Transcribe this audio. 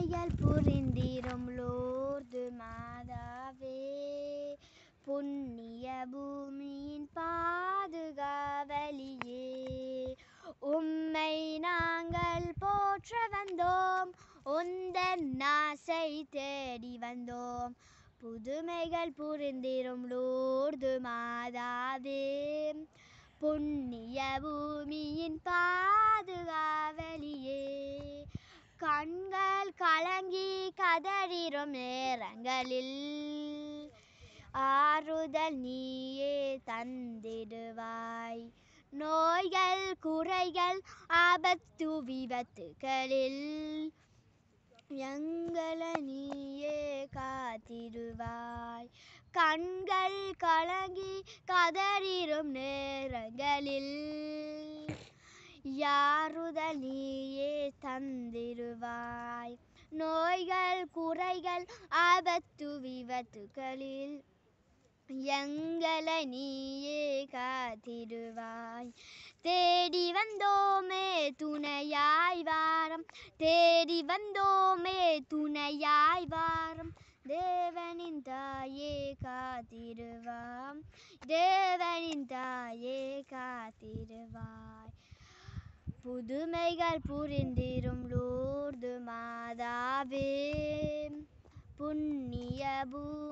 புதுமைகள் புரிந்திரும் லோர்து மாதாவே புண்ணிய பூமியின் பாதுகாவலியே உம்மை நாங்கள் போற்ற வந்தோம் உந்தன் ஆசை தேடி வந்தோம் புதுமைகள் புரிந்திரும் லோர்து மாதாவே புண்ணிய பூமியின் பாதுகாவலியே கண்கள் கலங்கி கதறிடும் நேரங்களில் ஆறுதல் நீயே தந்திடுவாய் நோய்கள் குறைகள் ஆபத்து விபத்துகளில் எங்களை நீயே காத்திடுவாய் கண்கள் கலங்கி கதறிடும் நேரங்களில் யாருதல் நீயே தந்திடுவாய் நோய்கள் குறைகள் ஆபத்து விபத்துகளில் எங்களை நீயே காத்திடுவாய் தேடி வந்தோமே துணையாய் வாரம் தேடி வந்தோமே துணையாய் வாரம் தேவனின் தாயே காத்திடுவாம் தேவனின் தாயே காத்திடுவாய் புதுமைகள் புரிந்திரும் லூர்து மாதாவே புண்ணிய பூ